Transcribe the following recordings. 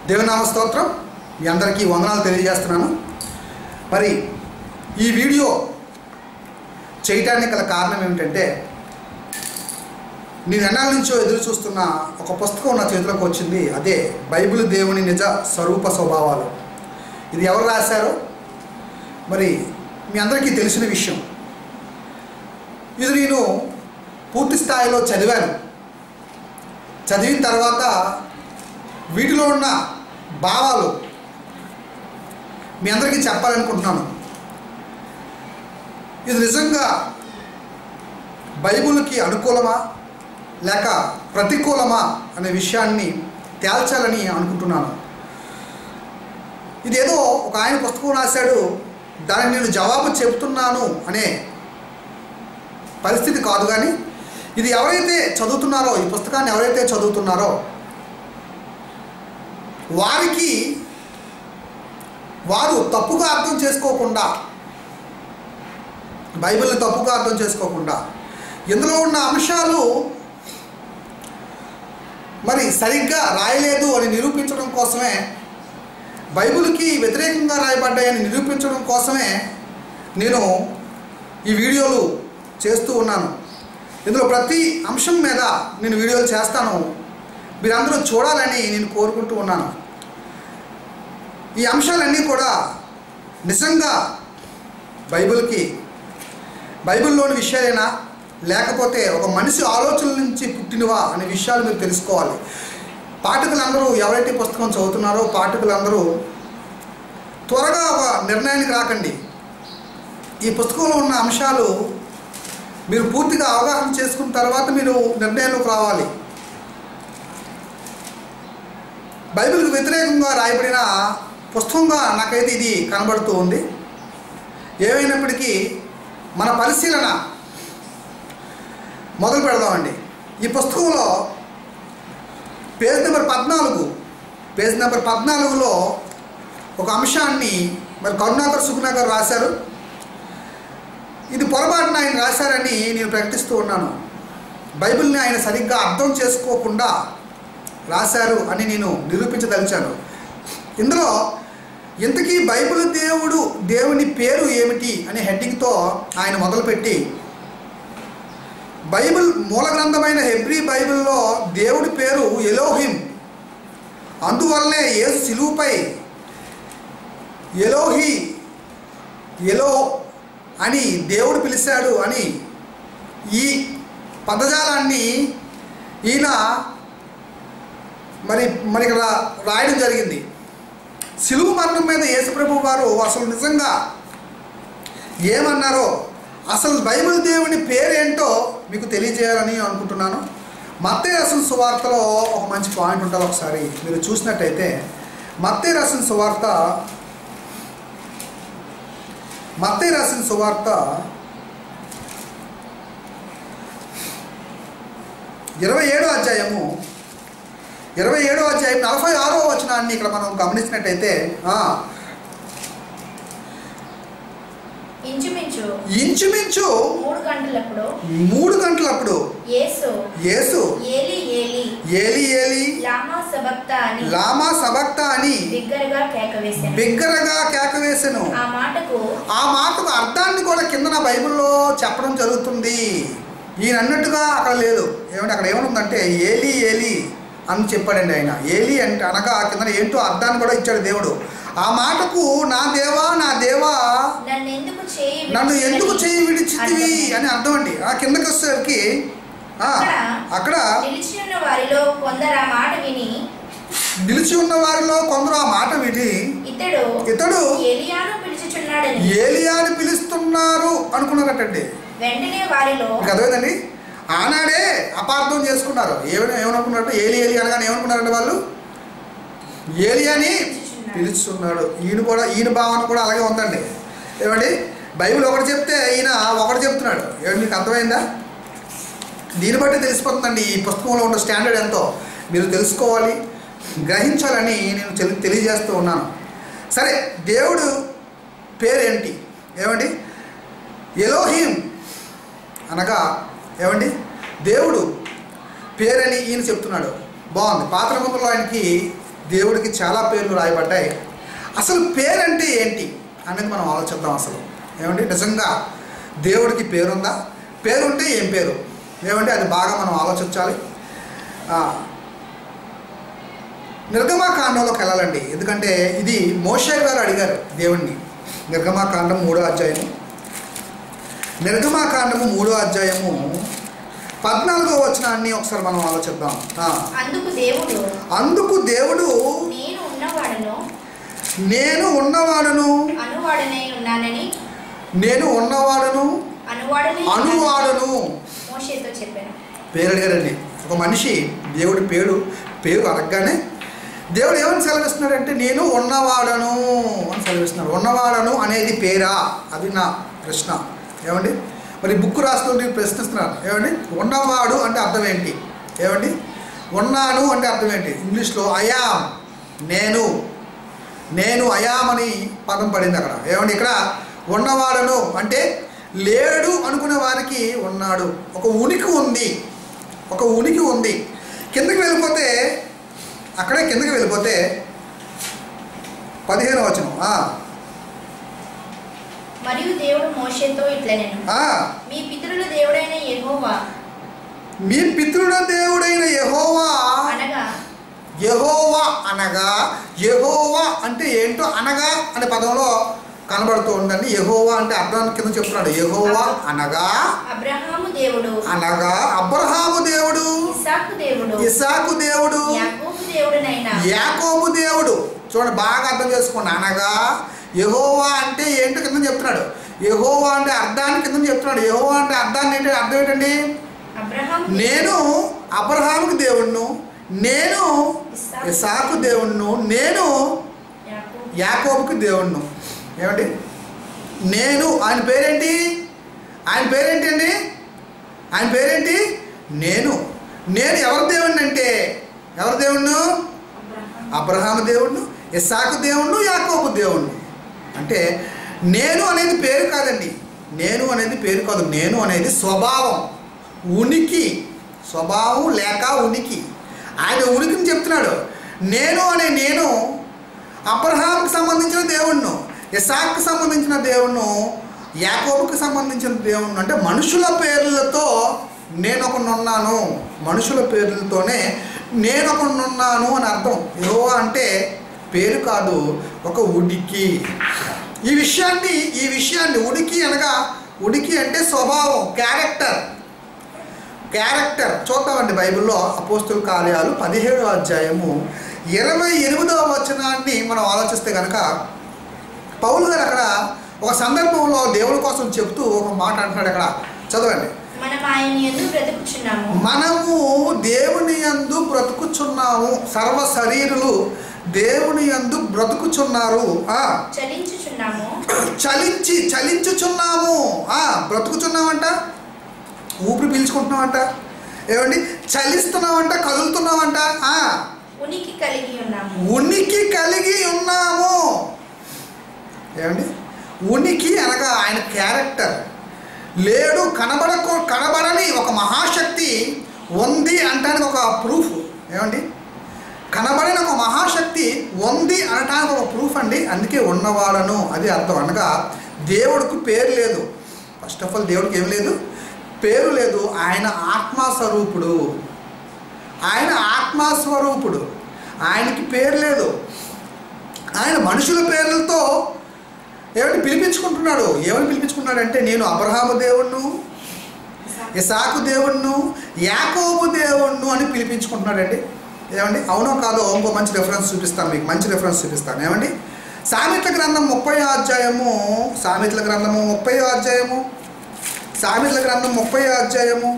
దేవునామ స్తోత్రం మీ అందరికీ వందనాలు తెలియజేస్తున్నాను మరి ఈ వీడియో చేయటానికి గల కారణం ఏమిటంటే నేను ఎన్నాళ్ళ నుంచో ఎదురు చూస్తున్న ఒక పుస్తకం నా చేతిలోకి వచ్చింది అదే బైబిల్ దేవుని నిజ స్వరూప స్వభావాలు ఇది ఎవరు రాశారో మరి మీ అందరికీ తెలిసిన విషయం ఇది నేను పూర్తి స్థాయిలో చదివాను చదివిన తర్వాత వీటిలో ఉన్న భావాలు మీ అందరికీ చెప్పాలనుకుంటున్నాను ఇది నిజంగా బైబిల్కి అనుకూలమా లేక ప్రతికూలమా అనే విషయాన్ని తేల్చాలని అనుకుంటున్నాను ఇదేదో ఒక ఆయన పుస్తకం రాశాడు దానికి నేను జవాబు చెబుతున్నాను అనే పరిస్థితి కాదు కానీ ఇది ఎవరైతే చదువుతున్నారో ఈ పుస్తకాన్ని ఎవరైతే చదువుతున్నారో వారికి వారు తప్పుగా అర్థం చేసుకోకుండా బైబిల్ని తప్పుగా అర్థం చేసుకోకుండా ఇందులో ఉన్న అంశాలు మరి సరిగ్గా రాయలేదు అని నిరూపించడం కోసమే బైబిల్కి వ్యతిరేకంగా రాయబడ్డాయని నిరూపించడం కోసమే నేను ఈ వీడియోలు చేస్తూ ఉన్నాను ఇందులో ప్రతి అంశం మీద నేను వీడియోలు చేస్తాను మీరందరూ చూడాలని నేను కోరుకుంటూ ఉన్నాను ఈ అంశాలన్నీ కూడా నిజంగా బైబిల్కి బైబిల్లోని విషయాలేనా లేకపోతే ఒక మనిషి ఆలోచనల నుంచి పుట్టినవా అనే విషయాలు మీరు తెలుసుకోవాలి పాఠకులందరూ ఎవరైతే పుస్తకం చదువుతున్నారో పాఠకులందరూ త్వరగా ఒక నిర్ణయానికి రాకండి ఈ పుస్తకంలో ఉన్న అంశాలు మీరు పూర్తిగా అవగాహన చేసుకున్న తర్వాత మీరు నిర్ణయంలోకి రావాలి బైబిల్కి వ్యతిరేకంగా రాయబడిన పుస్తకంగా నాకైతే ఇది కనబడుతూ ఉంది ఏమైనప్పటికీ మన పరిశీలన మొదలు పెడదామండి ఈ పుస్తకంలో పేజ్ నెంబర్ పద్నాలుగు పేజ్ నెంబర్ పద్నాలుగులో ఒక అంశాన్ని మరి కరుణాకర్ సుగుణాకర్ రాశారు ఇది పొరపాటున ఆయన రాశారని నేను ప్రకటిస్తూ ఉన్నాను బైబిల్ని ఆయన సరిగ్గా అర్థం చేసుకోకుండా రాశారు అని నేను నిరూపించదలిచాను ఇందులో ఇంతకీ బైబిల్ దేవుడు దేవుని పేరు ఏమిటి అనే హెడ్డింగ్తో ఆయన మొదలుపెట్టి బైబిల్ మూల గ్రంథమైన హెబ్రీ బైబిల్లో దేవుడి పేరు ఎలోహిం అందువల్లనే యేసు సిలువుపై ఎలోహి ఎలో అని దేవుడు పిలిచాడు అని ఈ పదజాలాన్ని ఈయన మరి మరి ఇక్కడ రాయడం జరిగింది సిలువు మరణం మీద యేసుప్రభు వారు అసలు నిజంగా ఏమన్నారో అసలు బైబిల్ దేవుని పేరేంటో మీకు తెలియజేయాలని అనుకుంటున్నాను మత్తే రసం సువార్తలో ఒక మంచి పాయింట్ ఉంటుంది ఒకసారి మీరు చూసినట్టయితే మత్తే రసం సువార్త మత్తే రాసిన సువార్త ఇరవై ఏడో అధ్యాయము ఇరవై ఏడో అధ్యాయం నలభై ఆరో వచనాన్ని ఇక్కడ మనం గమనించినట్టయితే ఆ, ఇంచుమించు ఇంచుమించు మూడు గంటలప్పుడు మూడు గంటలప్పుడు యేసు యేసు ఏలి ఏలి ఏలి ఏలి లామా సబక్త అని లామా సబక్త అని బిగ్గరగా కేక వేశాను బిగ్గరగా కేక వేసెను ఆ మాటకు ఆ మాటకు అర్థాన్ని కూడా కిందన బైబిల్లో చెప్పడం జరుగుతుంది ఈయన అన్నట్టుగా అక్కడ లేదు ఏమంటే అక్కడ ఏమనుందంటే ఏలి ఏలి అని చెప్పాడండి ఆయన ఏలి అంటే అనగా కింద ఏంటో అర్థాన్ని కూడా ఇచ్చాడు దేవుడు ఆ మాటకు నా దేవా నా దేవా నన్ను ఎందుకు చేయి నన్ను విడిచితివని ఎందుకు చేయి విడిచితివి అర్థం. అని అర్థం అండి ఆ కిందకి వచ్చేసరికి ఆ, అక్కడ నిలిచి ఉన్న వారిలో కొందరు ఆ మాట విని నిలిచి ఉన్న వారిలో కొందరు ఆ మాట విని ఇతడు ఇతడు ఏలియాను పిలుచుచున్నాడని ఏలియాని పిలుస్తున్నారు అనుకున్నారటండి వెంటనే వారిలో మీకు అర్థమైందండి ఆనాడే అపార్థం చేసుకున్నారు ఏమైనా ఏమనుకున్నట్టు ఏలి ఏలి అనగానే ఏమనుకున్నారంటే వాళ్ళు ఏలియాని పిలుస్తున్నాడు ఈయన కూడా ఈయన భావన కూడా అలాగే ఉందండి ఏమండి బైబిల్ ఒకటి చెప్తే ఈయన ఒకటి చెప్తున్నాడు ఏమండి మీకు అర్థమైందా దీన్ని బట్టి తెలిసిపోతుందండి ఈ పుస్తకంలో ఉన్న స్టాండర్డ్ ఎంతో మీరు తెలుసుకోవాలి గ్రహించాలని నేను తెలి తెలియజేస్తూ ఉన్నాను సరే దేవుడు పేరేంటి ఏమండి ఎలోహిం అనగా ఏమండి దేవుడు పేరని ఈయన చెప్తున్నాడు బాగుంది పాత నిబంధనలో ఆయనకి దేవుడికి చాలా పేర్లు రాయబడ్డాయి అసలు పేరంటే ఏంటి అనేది మనం ఆలోచిద్దాం అసలు ఏమండి నిజంగా దేవుడికి పేరుందా పేరుంటే ఏం పేరు ఏమంటే అది బాగా మనం ఆలోచించాలి ఆ, నిర్గమాకాండంలోకి వెళ్ళాలండి ఎందుకంటే ఇది మోషే గారు అడిగారు దేవుణ్ణి నిర్గమాకాండం మూడో అధ్యాయము నిర్గమాకాండము మూడో అధ్యాయము పద్నాలుగో వచనాన్ని ఒకసారి మనం ఆలోచిద్దాం ఆ, అందుకు దేవుడు అందుకు దేవుడు నేను ఉన్నవాడను నేను ఉన్నవాడును అనువాడనై ఉన్నానని నేను ఉన్నవాడును అనువాడనై అనువాడును మోషేతో చెప్పాను పేరు అడిగారండి ఒక మనిషి దేవుడి పేరు పేరు అడగగానే దేవుడు ఏమని సెలవిస్తున్నాడంటే నేను ఉన్నవాడను అని సెలవిస్తున్నాడు ఉన్నవాడను అనేది పేరా అది నా ప్రశ్న ఏమండి మరి బుక్ రాస్తుంటే ప్రశ్నిస్తున్నాను ఏమండి ఉన్నవాడు అంటే అర్థం ఏంటి ఏమండి ఉన్నాను అంటే అర్థం ఏంటి ఇంగ్లీష్లో అయామ్ నేను నేను అయామ్ అని పదం పడింది అక్కడ ఏమండి ఇక్కడ ఉన్నవాడను అంటే లేడు అనుకునే వారికి ఉన్నాడు ఒక ఉనికి ఉంది ఒక ఉనికి ఉంది కిందకి వెళ్ళిపోతే అక్కడే కిందకి వెళ్ళిపోతే పదిహేను వచనం ఆ, మరియు దేవుడు మోషేతో ఇట్లా నేను ఆ, మీ పితరుల దేవుడైన యెహోవా మీ పితృడ దేవుడైన యహోవా అనగా యహోవా అనగా యహోవా అంటే ఏంటో అనగా అనే పదంలో కనబడుతూ ఉందండి యహోవా అంటే అర్థాన్ని కింద చెప్తున్నాడు యహోవా అనగా అబ్రహాము దేవుడు అనగా అబ్రహాము దేవుడు ఇసాకు దేవుడు ఇసాకు దేవుడు యాకోబు దేవుడునైనా యాకోబు దేవుడు చూడండి బాగా అర్థం చేసుకోండి అనగా యహోవా అంటే ఏంటో కింద చెప్తున్నాడు యహోవా అంటే అర్థాన్ని కింద చెప్తున్నాడు యహోవా అంటే అర్థాన్ని ఏంటి అర్థం ఏంటండి అబ్రహాము నేను అబ్రహాముకు దేవుణ్ణు నేను ఇస్సాకు ఇసాకు దేవుణ్ణు నేను యాకోబు యాకోబుకి దేవుణ్ణు ఏమండి నేను ఆయన పేరేంటి ఆయన పేరేంటి అండి ఆయన పేరేంటి నేను నేను ఎవరి దేవుణ్ణి అంటే ఎవరి దేవుణ్ణు అబ్రహాము అబ్రహాము దేవుణ్ణు ఇస్సాకు దేవుణ్ణు యాకోబు దేవుణ్ణు అంటే నేను అనేది పేరు కాదండి నేను అనేది పేరు కాదు నేను అనేది స్వభావం ఉనికి స్వభావం లేక ఉనికి ఆయన ఉనికిని చెప్తున్నాడు నేను అనే నేను అబ్రహాంకి సంబంధించిన దేవుణ్ణు ఇసాక్కి సంబంధించిన దేవుణ్ణు యాకోబుకి సంబంధించిన దేవుణ్ణు అంటే మనుషుల పేర్లతో నేను ఒకనున్నాను మనుషుల పేర్లతోనే నేను ఒకనున్నాను అని అర్థం యహో అంటే పేరు కాదు ఒక ఉనికి ఈ విషయాన్ని ఈ విషయాన్ని ఉనికి అనగా ఉనికి అంటే స్వభావం క్యారెక్టర్ క్యారెక్టర్ చూద్దామండి బైబిల్లో అపోస్తుల కార్యాలు పదిహేడో అధ్యాయము ఇరవై ఎనిమిదవ వచనాన్ని మనం ఆలోచిస్తే కనుక పౌలు గారు అక్కడ ఒక సందర్భంలో దేవుడి కోసం చెప్తూ ఒక మాట అంటున్నాడు అక్కడ చదవండి మనం ఆయన ఎందు బ్రతుకుచున్నాము మనము దేవుని యందు బ్రతుకుచున్నాము సర్వ శరీరులు దేవుని యందు బ్రతుకుచున్నారు ఆ చలించుచున్నాము చలించి చలించుచున్నాము ఆ బ్రతుకుచున్నామంట ఊపిరి పీల్చుకుంటున్నామంట ఏమండి చలిస్తున్నామంట కదులుతున్నామంట ఆ ఉనికి కలిగి ఉన్నాము ఉనికి కలిగి ఉన్నాము ఏమండి ఉనికి అనగా ఆయన క్యారెక్టర్ లేడు కనబడకు కనబడని ఒక మహాశక్తి ఉంది అంటానికి ఒక ప్రూఫ్ ఏమండి కనబడిన ఒక మహాశక్తి ఉంది అనటానికి ఒక ప్రూఫ్ అండి అందుకే ఉన్నవాడను అది అర్థం అనగా దేవుడికి పేరు లేదు ఫస్ట్ ఆఫ్ ఆల్ దేవుడికి ఏం లేదు పేరు లేదు ఆయన ఆత్మస్వరూపుడు ఆయన ఆత్మస్వరూపుడు ఆయనకి పేరు లేదు ఆయన మనుషుల పేర్లతో ఏమిటి పిలిపించుకుంటున్నాడు ఏమని పిలిపించుకుంటున్నాడంటే నేను అబ్రహాము దేవుణ్ణు ఇసాకు దేవుణ్ణు యాకోబు దేవుణ్ణు అని పిలిపించుకుంటున్నాడండి ఏమండి అవునో కాదో ఇంకో మంచి రెఫరెన్స్ చూపిస్తాను మీకు మంచి రెఫరెన్స్ చూపిస్తాను ఏమండి సామెతల గ్రంథం ముప్పై అధ్యాయము సామెతల గ్రంథము ముప్పై అధ్యాయము సామెతల గ్రంథం ముప్పై అధ్యాయము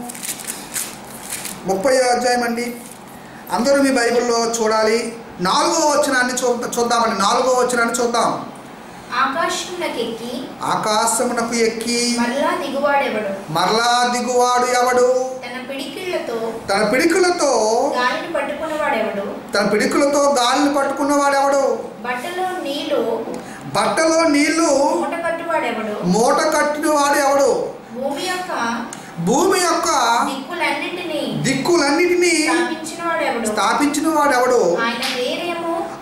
ముప్పై అధ్యాయం అండి అందరూ మీ బైబిల్లో చూడాలి నాలుగో వచనాన్ని చూ చూద్దామండి నాలుగో వచనాన్ని చూద్దాం ఆకాశమునకెక్కి ఆకాశమునకు ఎక్కి మరలా దిగువాడెవడు మరలా దిగువాడు ఎవడు తన పిడికిళ్లతో తన పిడికులతో గాలిని పట్టుకున్నవాడెవడు తన పిడికులతో గాలిని పట్టుకున్నవాడు ఎవడు బట్టలో నీళ్లు బట్టలో నీళ్లు మూట కట్టువాడెవడు మూట కట్టినవాడు ఎవడు భూమి యొక్క భూమి యొక్క దిక్కులన్నింటినీ దిక్కులన్నిటినీ స్థాపించిన వాడెవడు స్థాపించిన వాడు ఎవడు ఆయన వేరేమో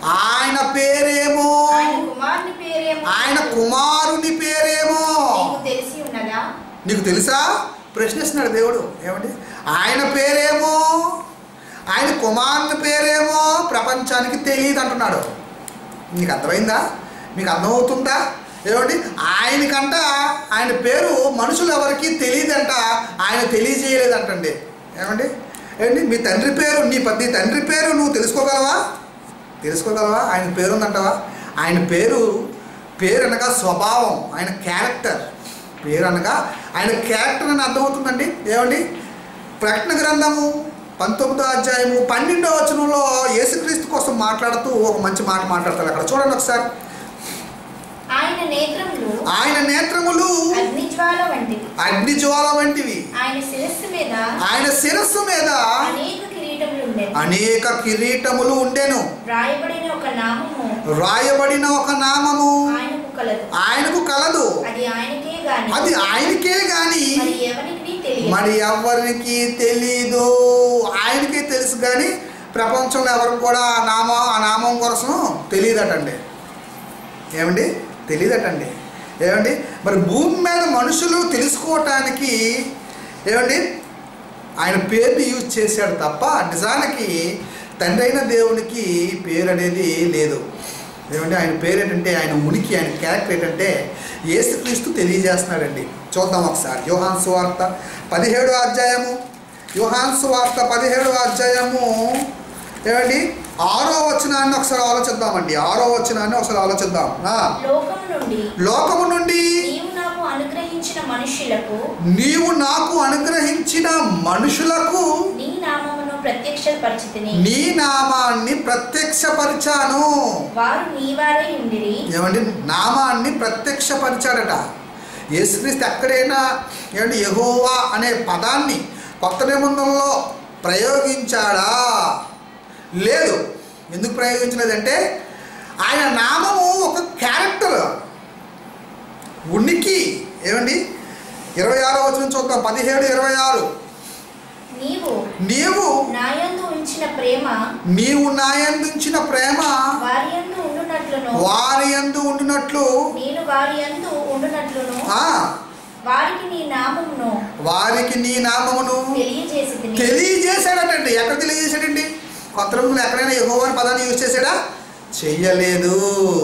కుమారుని పేరేమో నీకు తెలిసి ఉన్నదా నీకు తెలుసా ప్రశ్నిస్తున్నాడు దేవుడు ఏమండి ఆయన పేరేమో ఆయన కుమారుని పేరేమో ప్రపంచానికి తెలియదు అంటున్నాడు మీకు అర్థమైందా మీకు అర్థమవుతుందా ఏమండి ఆయనకంట ఆయన పేరు మనుషులు ఎవరికి తెలియదంట ఆయన తెలియజేయలేదంటండి ఏమండి ఏమండి మీ తండ్రి పేరు నీ ప- నీ తండ్రి పేరు నువ్వు తెలుసుకోగలవా తెలుసుకోగలవా ఆయన పేరు ఉందంటావా ఆయన పేరు పేరు అనగా స్వభావం ఆయన క్యారెక్టర్ పేరు అనగా ఆయన క్యారెక్టర్ అని అర్థమవుతుందండి ఏమండి ప్రకటన గ్రంథము పంతొమ్మిదో అధ్యాయము పన్నెండో వచనంలో యేసుక్రీస్తు కోసం మాట్లాడుతూ ఒక మంచి మాట మాట్లాడతారు అక్కడ చూడండి ఒకసారి ఆయన నేత్రములు ఆయన నేత్రములు అగ్నిజ్వాల వంటివి అగ్నిజ్వాల వంటివి ఆయన శిరస్సు మీద ఆయన శిరస్సు మీద అనేక కిరీటములు ఉండేవి అనేక కిరీటములు ఉండెను రాయబడిన ఒక నామము రాయబడిన ఒక నామము ఆయనకు కలదు ఆయనకు కలదు అది ఆయనకే గాని అది ఆయనకే గాని మరి ఎవరికి తెలియదు మరి ఎవరికి తెలీదు ఆయనకే తెలుసు కానీ ప్రపంచంలో ఎవరికి కూడా ఆ నామం ఆ నామం కోసం తెలియదటండి ఏమండి తెలియదటండి ఏమండి మరి భూమి మీద మనుషులు తెలుసుకోవటానికి ఏమండి ఆయన పేరుని యూజ్ చేశాడు తప్ప నిజానికి తండ్రి అయిన దేవునికి పేరు అనేది లేదు ఏమంటే ఆయన పేరు ఏంటంటే ఆయన ఉనికి ఆయన క్యారెక్టర్ ఏంటంటే యేసుక్రీస్తు తెలియజేస్తున్నాడండి చూద్దాం ఒకసారి యోహాన్ సువార్త పదిహేడు అధ్యాయము యోహాన్ సువార్త పదిహేడు అధ్యాయము ఏమండి ఆరో వచనాన్ని ఒకసారి ఆలోచిద్దామండి ఆరో వచనాన్ని ఒకసారి ఆలోచిద్దాం ఆ, లోకము నుండి లోకము నుండి నీవు నాకు అనుగ్రహించిన మనుష్యులకు నీవు నాకు అనుగ్రహించిన మనుషులకు నీ నామమును ప్రత్యక్షపరిచితిని నీ నామాన్ని ప్రత్యక్షపరిచాను వారు నీ వారై ఉండిరి ఏమండి నామాన్ని ప్రత్యక్షపరిచాడట యేసుక్రీస్తు ఎక్కడైనా ఏమండి యెహోవా అనే పదాన్ని కొత్త నిబంధనలో ప్రయోగించాడా లేదు ఎందుకు ప్రయోగించలేదంటే ఆయన నామము ఒక క్యారెక్టర్ ఉనికి ఏమండి ఇరవై ఆరో వచ్చిన చూద్దాం పదిహేడు ఇరవై ఆరు నీవు నీవు నాయందు ఉంచిన ప్రేమ నీవు నాయందించిన ప్రేమ వారి యందు ఉండునట్లును వారి యందు ఉండినట్లు నేను వారి యందు ఉండునట్లును ఆ, వారికి నీ నామమును వారికి నీ నామమును తెలియజేసి తెలియజేశాడటండి ఎక్కడ తెలియజేశాడండి కొత్త రోజులు ఎక్కడైనా యెహోవా అనే పదాన్ని యూజ్ చేశాడా చెయ్యలేదు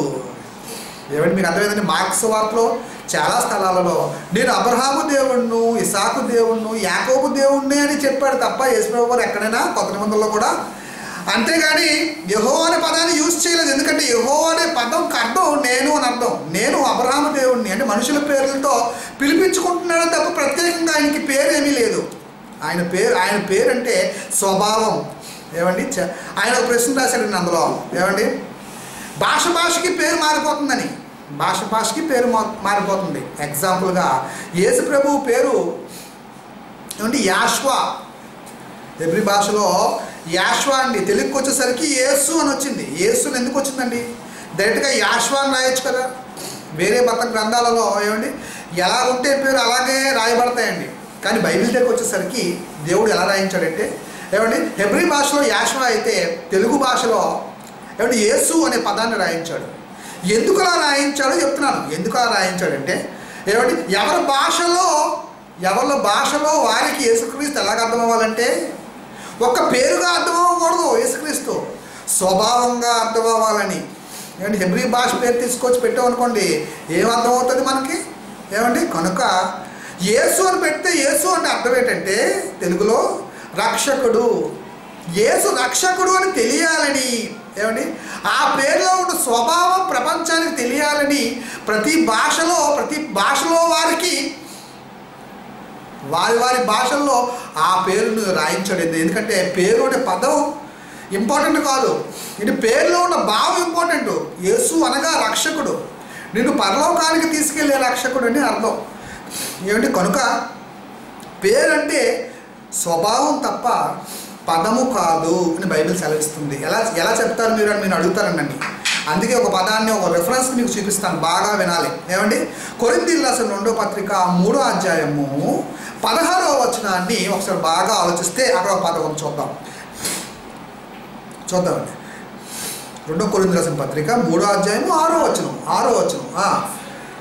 ఏమంటే మీకు అర్థమైందండి మార్క్స్ వార్తలో చాలా స్థలాలలో నేను అబ్రహాము దేవుణ్ణు ఇసాకు దేవుణ్ణు యాకోబు దేవుణ్ణి అని చెప్పాడు తప్ప యేసుప్రభు వారు ఎక్కడైనా కొత్త నిబంధనలో కూడా అంతేగాని యహో అనే పదాన్ని యూజ్ చేయలేదు ఎందుకంటే యహో అనే పదంకి అర్థం నేను అని అర్థం నేను అబ్రహాము దేవుణ్ణి అంటే మనుషుల పేర్లతో పిలిపించుకుంటున్నాడు తప్ప ప్రత్యేకంగా ఆయనకి పేరు ఏమీ లేదు ఆయన పేరు ఆయన పేరు అంటే స్వభావం ఏమండి చ- ఆయన ఒక ప్రశ్న రాశాడండి అందులో ఏమండి భాష భాషకి పేరు మారిపోతుందని భాష భాషకి పేరు మా- మారిపోతుంది ఎగ్జాంపుల్గా యేసు ప్రభు పేరు ఏమండి యాష్వా ఎబ్రి భాషలో యాష్వా అండి తెలుగుకి వచ్చేసరికి యేసు అని వచ్చింది యేసు అని ఎందుకు వచ్చిందండి డైరెక్ట్గా యాష్వా అని రాయొచ్చు కదా వేరే మత గ్రంథాలలో ఏమండి ఎలా ఉంటే పేరు అలాగే రాయబడతాయండి కానీ బైబిల్ దగ్గరికి వచ్చేసరికి దేవుడు ఎలా రాయించాడంటే ఏమండి హెబ్రి భాషలో యాష్వా అయితే తెలుగు భాషలో ఏమంటే యేసు అనే పదాన్ని రాయించాడు ఎందుకు అలా రాయించాడో చెప్తున్నాను ఎందుకు అలా రాయించాడంటే ఏమంటే ఎవరి భాషలో ఎవరి భాషలో వారికి యేసుక్రీస్తు ఎలాగ అర్థం అవ్వాలంటే ఒక్క పేరుగా అర్థం అవ్వకూడదు యేసుక్రీస్తు స్వభావంగా అర్థం అవ్వాలని ఏమంటే హెబ్రి భాష పేరు తీసుకొచ్చి పెట్టామనుకోండి ఏం అర్థం అవుతుంది మనకి ఏమండి కనుక యేసు అని పెడితే యేసు అంటే అర్థం ఏంటంటే తెలుగులో రక్షకుడు యేసు రక్షకుడు అని తెలియాలని ఏమండి ఆ పేరులో ఉన్న స్వభావం ప్రపంచానికి తెలియాలని ప్రతి భాషలో ప్రతి భాషలో వారికి వారి వారి భాషల్లో ఆ పేరును రాయించాడు ఎందుకంటే పేరు అనే పదం ఇంపార్టెంట్ కాదు ఇది పేరులో ఉన్న భావం ఇంపార్టెంట్ యేసు అనగా రక్షకుడు నిన్ను పరలోకానికి తీసుకెళ్లే రక్షకుడు అని అర్థం ఏమిటి కనుక పేరంటే స్వభావం తప్ప పదము కాదు అని బైబిల్ సెలవిస్తుంది ఎలా ఎలా చెప్తారు మీరు అని మీరు అడుగుతారనండి అందుకే ఒక పదాన్ని ఒక రెఫరెన్స్ మీకు చూపిస్తాను బాగా వినాలి ఏమండి కొరింథీయుల రాసిన రెండో పత్రిక మూడో అధ్యాయము పదహారో వచనాన్ని ఒకసారి బాగా ఆలోచిస్తే అక్కడ ఒక పదం చూద్దాం చూద్దామండి రెండో కొరింథీ రాసిన పత్రిక మూడో అధ్యాయము ఆరో వచనం ఆరో వచనం ఆ.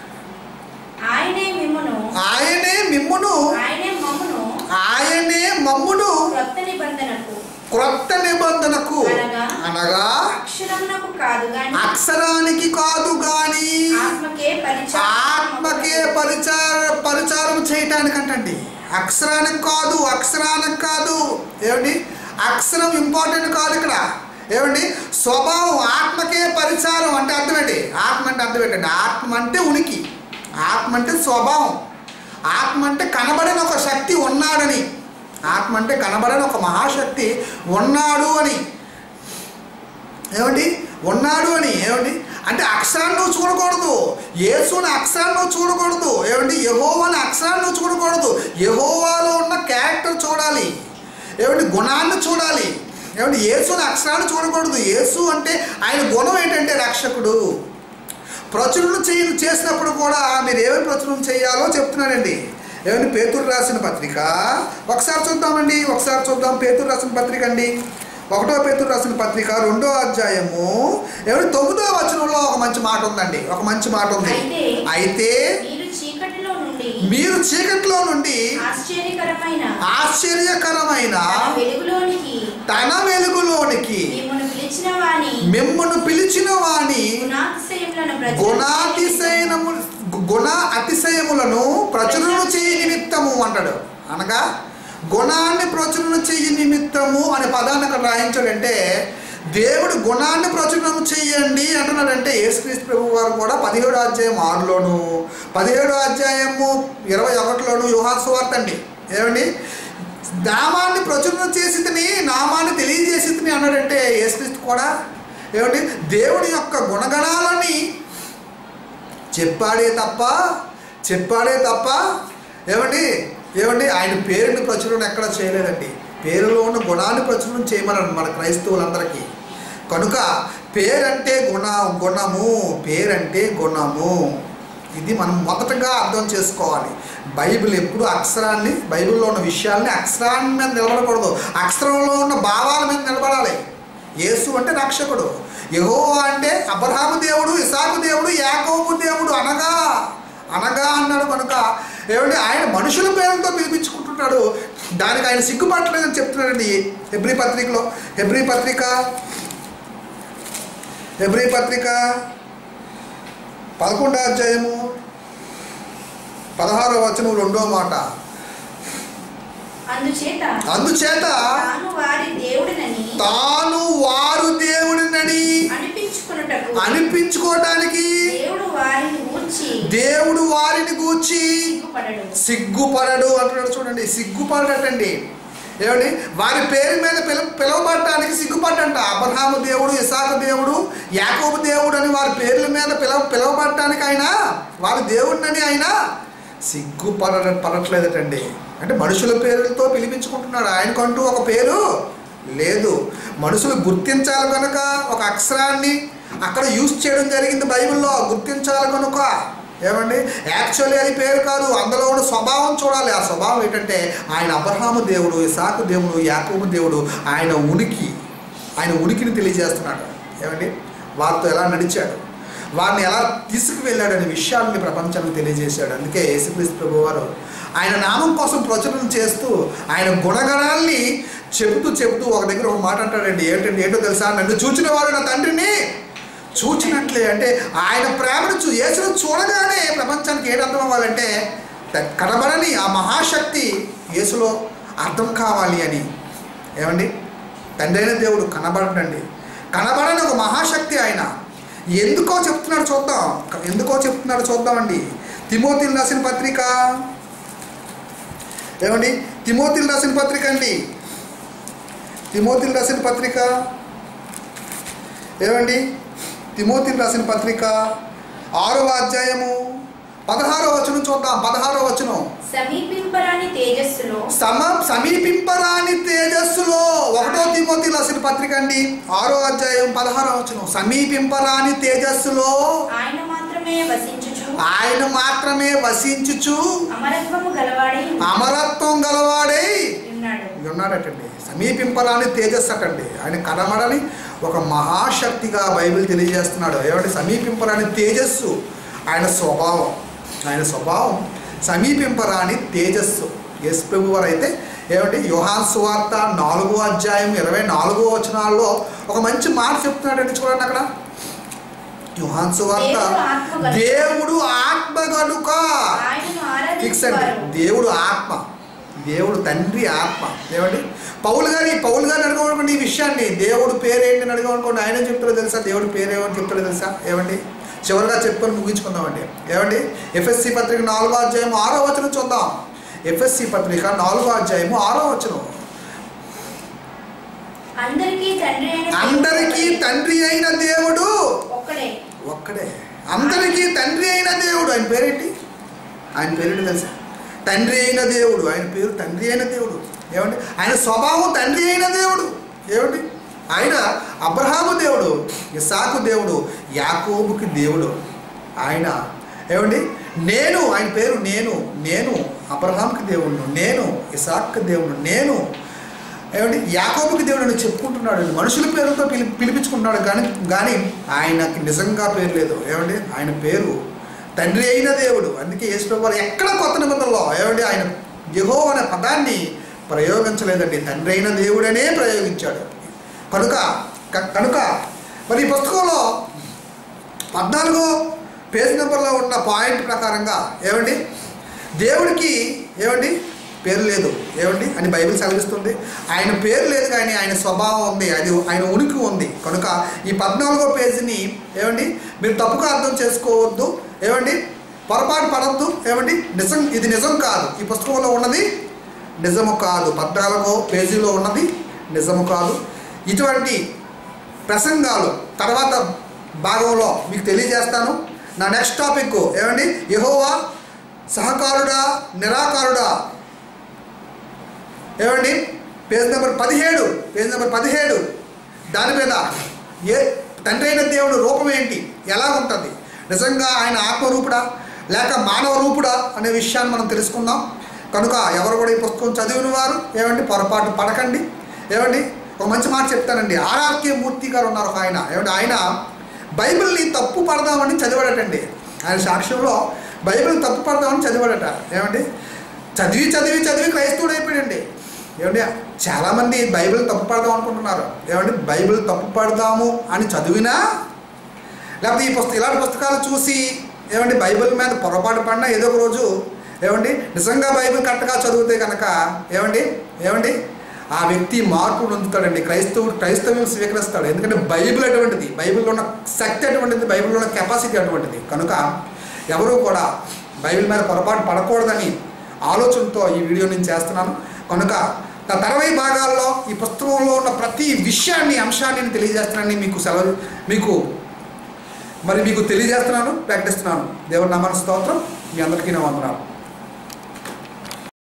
ఆయనే మిమ్మును ఆయనే మమ్మును ఆయనే మమ్మును క్రొత్త నిబంధనకు క్రొత్త నిబంధనకు అనగా? అనగా అక్షరమునకు కాదు గాని అక్షరానికి కాదు గాని ఆత్మకే పరిచయం ఆత్మకే పరిచార పరిచారం చేయటానికంటండి అక్షరానికి కాదు అక్షరానికి కాదు ఏమండి అక్షరం ఇంపార్టెంట్ కాదు ఇక్కడ ఏమండి స్వభావం ఆత్మకే పరిచారం అంటే అర్థం ఏంటి ఆత్మ అంటే అర్థం ఏంటండి ఆత్మ అంటే ఉనికి ఆత్మ అంటే స్వభావం ఆత్మ అంటే కనబడని ఒక శక్తి ఉన్నాడని ఆత్మ అంటే కనబడని ఒక మహాశక్తి ఉన్నాడు అని ఏమండి ఉన్నాడు అని ఏమండి అంటే అక్షరాన్ని నువ్వు చూడకూడదు యేసుని అక్షరాన్ని నువ్వు చూడకూడదు ఏమండి యహోవాని అక్షరాన్ని నువ్వు చూడకూడదు యహోవాలో ఉన్న క్యారెక్టర్ చూడాలి ఏమండి గుణాన్ని చూడాలి ఏమండి యేసుని అక్షరాన్ని చూడకూడదు యేసు అంటే ఆయన గుణం ఏంటంటే రక్షకుడు ప్రచురణ చేయ చేసినప్పుడు కూడా మీరు ఏమేమి ప్రచురణ చేయాలో చెప్తున్నాడండి ఏమండి పేతురు రాసిన పత్రిక ఒకసారి చూద్దామండి ఒకసారి చూద్దాం పేతురు రాసిన పత్రిక అండి ఒకటో పేతురు రాసిన పత్రిక రెండో అధ్యాయము ఏమండి తొమ్మిదో వచనంలో ఒక మంచి మాట ఉందండి ఒక మంచి మాట ఉంది అయితే అయితే మీరు చీకటిలో నుండి మీరు చీకట్లో నుండి ఆశ్చర్యకరమైన ఆశ్చర్యకరమైన తన వెలుగులోనికి తన వెలుగులోనికి మిమ్మల్ని పిలిచిన వాని మిమ్మల్ని పిలిచిన వాని గుణాతిశయములను ప్రచురించే గుణాతిశయనము గుణ అతిశయములను ప్రచురణ చేయి నిమిత్తము అంటాడు అనగా గుణాన్ని ప్రచురణ చెయ్యి నిమిత్తము అనే పదాన్ని అక్కడ రాయించాడంటే దేవుడు గుణాన్ని ప్రచురణ చెయ్యండి అంటున్నాడంటే యేసుక్రీస్తు ప్రభు వారు కూడా పదిహేడు అధ్యాయం ఆరులోను పదిహేడు అధ్యాయము ఇరవై ఒకటిలోను యుహాన్ సువార్త అండి ఏమండి నామాన్ని ప్రచురణ చేసి తిని నామాన్ని తెలియజేసి తిని అన్నాడంటే యేసుక్రీస్తు కూడా ఏమండి దేవుడి యొక్క గుణగణాలని చెప్పాడే తప్ప చెప్పాడే తప్ప ఏమండి ఏమండి ఆయన పేరుని ప్రచురణ ఎక్కడ చేయలేదండి పేరులో ఉన్న గుణాన్ని ప్రచురణ చేయమన్నాడు మన క్రైస్తవులందరికీ కనుక పేరంటే గుణ గుణము పేరంటే గుణము ఇది మనం మొదటగా అర్థం చేసుకోవాలి బైబిల్ ఎప్పుడు అక్షరాన్ని బైబిల్లో ఉన్న విషయాల్ని అక్షరాన్ని మీద నిలబడకూడదు అక్షరంలో ఉన్న భావాల మీద నిలబడాలి యేసు అంటే రక్షకుడు యెహోవా అంటే అబ్రహాము దేవుడు ఇసాకు దేవుడు యాకోబు దేవుడు అనగా అనగా అన్నాడు కనుక ఏమంటే ఆయన మనుషుల పేరుతో పిలిపించుకుంటున్నాడు దానికి ఆయన సిగ్గుపట్టలేదని చెప్తున్నాడండి హెబ్రి పత్రికలో హెబ్రి పత్రిక హెబ్రి పత్రిక పదకొండో అధ్యాయము పదహారో వచనం రెండో మాట అందుచేత అందుచేత తాను వారి దేవుడినని తాను వారు దేవుడినని అనిపించుకున్నటకు అనిపించుకోవటానికి దేవుడు వారిని ఊర్చి దేవుడు వారిని గూర్చి సిగ్గుపడడు సిగ్గుపడడు అంటున్నాడు చూడండి సిగ్గుపడటండి ఏమండి వారి పేరు మీద పిల పిలువబడటానికి సిగ్గుపడ్డంట అబ్రహాము దేవుడు ఇసాకు దేవుడు యాకోబు దేవుడు అని వారి పేర్ల మీద పిలవ పిలువబడటానికి ఆయన వారి దేవుడినని ఆయన సిగ్గుపడ పడట్లేదటండి అంటే మనుషుల పేర్లతో పిలిపించుకుంటున్నాడు ఆయనకంటూ ఒక పేరు లేదు మనుషులు గుర్తించాలి కనుక ఒక అక్షరాన్ని అక్కడ యూజ్ చేయడం జరిగింది బైబిల్లో గుర్తించాలి కనుక ఏమండి యాక్చువల్లీ అది పేరు కాదు అందులో ఉన్న స్వభావం చూడాలి ఆ స్వభావం ఏంటంటే ఆయన అబ్రహాము దేవుడు ఇసాకు దేవుడు యాకోబు దేవుడు ఆయన ఉనికి ఆయన ఉనికిని తెలియజేస్తున్నాడు ఏమండి వారితో ఎలా నడిచాడు వారిని ఎలా తీసుకువెళ్ళాడు అనే విషయాన్ని ప్రపంచానికి తెలియజేశాడు అందుకే యేసుక్రీస్తు ప్రభు వారు ఆయన నామం కోసం ప్రచురణ చేస్తూ ఆయన గుణగణాల్ని చెబుతూ చెబుతూ ఒక దగ్గర ఒక మాట అంటాడండి ఏంటంటే ఏంటో తెలుసా నన్ను చూచిన వాడు నా తండ్రిని చూచినట్లే అంటే ఆయన ప్రేమను చూ యేసును చూడగానే ప్రపంచానికి ఏడు అర్థం అవ్వాలంటే త- కనబడని ఆ మహాశక్తి యేసులో అర్థం కావాలి అని ఏమండి తండ్రి అయిన దేవుడు కనబడండి కనబడని ఒక మహాశక్తి ఆయన ఎందుకో చెప్తున్నాడు చూద్దాం ఎందుకో చెప్తున్నాడు చూద్దామండి తిమోతిలు రాసిన పత్రిక ఏమండి తిమోతిలు రాసిన పత్రిక అండి తిమోతిలు రాసిన పత్రిక ఏమండి తిమోతిలు రాసిన పత్రిక ఆరవ అధ్యాయము పదహారో వచనం చూద్దాం పదహారో వచనం సమీపింపరాని తేజస్సులో సమ సమీపింపరాని తేజస్సులో ఒకటో తిమోతి రాసిన పత్రిక అండి ఆరో అధ్యాయం పదహారో వచనం సమీపింపరాని తేజస్సులో ఆయన మాత్రమే వసించుచు ఆయన మాత్రమే వసించుచు అమరత్వము గలవాడై అమరత్వం గలవాడై ఉన్నాడు ఉన్నాడటండి సమీపింపరాని తేజస్సు అటండి ఆయన కనబడని ఒక మహాశక్తిగా బైబిల్ తెలియజేస్తున్నాడు ఏమంటే సమీపింపరాని తేజస్సు ఆయన స్వభావం ఆయన స్వభావం సమీపింపరాని తేజస్సు యేసు ప్రభు వారు అయితే ఏమిటి యోహాన్ సువార్త నాలుగో అధ్యాయం ఇరవై నాలుగో వచనాల్లో ఒక మంచి మాట చెప్తున్నాడండి చూడండి అక్కడ యోహాన్ సువార్త దేవుడు ఆత్మ గనుక. దేవుడు ఆత్మ కనుక ఆయనను ఫిక్స్ అండి ఆరాధించువారు దేవుడు ఆత్మ దేవుడు తండ్రి ఆత్మ ఏమండి పౌలు గారి పౌలు గారిని అడగమనుకోండి ఈ విషయాన్ని దేవుడు పేరేంటి అని అడగమనుకోండి ఆయన చెప్తాడో తెలుసా దేవుడు పేరేమని చెప్తాడో తెలుసా ఏమండి చివరిగా చెప్పుకొని ముగించుకుందామండి ఏమండి ఎఫ్ఎస్సి పత్రిక నాలుగో అధ్యాయం ఆరో వచనం చూద్దాం ఎఫ్ఎస్సి పత్రిక నాలుగో అధ్యాయము ఆరో వచనం అందరికీ తండ్రి అయిన దేవుడు అందరికీ తండ్రి అయిన దేవుడు ఒక్కడే ఒక్కడే అందరికీ తండ్రి అయిన దేవుడు ఆయన పేరేంటి ఆయన పేరేంటి తెలుసా తండ్రి అయిన దేవుడు ఆయన పేరు తండ్రి అయిన దేవుడు ఏమండి ఆయన స్వభావం తండ్రి అయిన దేవుడు ఏమండి ఆయన అబ్రహాము దేవుడు ఇసాకు దేవుడు యాకోబుకి దేవుడు ఆయన ఏమండి నేను ఆయన పేరు నేను నేను అబ్రహాంకి దేవుడు నేను ఇసాక్కి దేవుడు నేను ఏమండి యాకోబుకి దేవుడు అని చెప్పుకుంటున్నాడు మనుషుల పేరుతో పిలి పిలిపించుకుంటున్నాడు కానీ కానీ ఆయనకి నిజంగా పేరు లేదు ఏమండి ఆయన పేరు తండ్రి అయిన దేవుడు అందుకే యేసు వారు ఎక్కడ కొత్త నిబంధనలో ఏమండి ఆయన యహో అనే పదాన్ని ప్రయోగించలేదండి తండ్రి అయిన దేవుడనే ప్రయోగించాడు కనుక క- కనుక మరి ఈ పుస్తకంలో పద్నాలుగో పేజ్ నెంబర్లో ఉన్న పాయింట్ ప్రకారంగా ఏమండి దేవుడికి ఏమండి పేరు లేదు ఏమండి అని బైబిల్ సెలవిస్తుంది ఆయన పేరు లేదు కానీ ఆయన స్వభావం ఉంది అది ఆయన ఉనికి ఉంది కనుక ఈ పద్నాలుగో పేజీని ఏమండి మీరు తప్పుగా అర్థం చేసుకోవద్దు ఏమండి పొరపాటు పడద్దు ఏమండి నిజం ఇది నిజం కాదు ఈ పుస్తకంలో ఉన్నది నిజము కాదు పద్నాలుగో పేజీలో ఉన్నది నిజము కాదు ఇటువంటి ప్రసంగాలు తర్వాత భాగంలో మీకు తెలియజేస్తాను నా నెక్స్ట్ టాపిక్ ఏమండి యహోవా సహకారుడా నిరాకారుడా ఏమండి పేజ్ నెంబర్ పదిహేడు పేజ్ నెంబర్ పదిహేడు దాని మీద ఏ తండ్రి అయిన దేవుడు రూపం ఏంటి ఎలా ఉంటుంది నిజంగా ఆయన ఆత్మరూపుడా లేక మానవ రూపుడా అనే విషయాన్ని మనం తెలుసుకుందాం కనుక ఎవరు కూడా ఈ పుస్తకం చదివిన వారు ఏమండి పొరపాటు పడకండి ఏమండి ఒక మంచి మాట చెప్తానండి ఆర్ఆర్కే మూర్తి గారు ఉన్నారు ఒక ఆయన ఏమండి ఆయన బైబిల్ని తప్పు పడదామని చదివాడటండి ఆయన సాక్ష్యంలో బైబిల్ తప్పు పడదామని చదివాడట ఏమండి చదివి చదివి చదివి క్రైస్తవుడు అయిపోయాడండి ఏమండి చాలామంది బైబిల్ తప్పు పడదాం అనుకుంటున్నారు ఏమండి బైబిల్ తప్పు పడదాము అని చదివినా లేకపోతే ఈ పుస్తకం ఇలాంటి పుస్తకాలు చూసి ఏమండి బైబిల్ మీద పొరపాటు పడినా ఏదో ఒక రోజు ఏమండి నిజంగా బైబిల్ కరెక్ట్గా చదివితే కనుక ఏమండి ఏమండి ఆ వ్యక్తి మార్పు పొందుతాడండి క్రైస్తవుడు క్రైస్తవ్యం స్వీకరిస్తాడు ఎందుకంటే బైబిల్ అటువంటిది బైబిల్లో ఉన్న శక్తి అటువంటిది బైబిల్లో ఉన్న కెపాసిటీ అటువంటిది కనుక ఎవరూ కూడా బైబిల్ మీద పొరపాటు పడకూడదని ఆలోచనతో ఈ వీడియో నేను చేస్తున్నాను కనుక నా తర్వాయి భాగాల్లో ఈ పుస్తకంలో ఉన్న ప్రతి విషయాన్ని అంశాన్ని నేను తెలియజేస్తున్నానని మీకు సెలవు మీకు మరి మీకు తెలియజేస్తున్నాను ప్రకటిస్తున్నాను దేవుడి నామాన స్తోత్రం మీ అందరికీ నా వందనాలు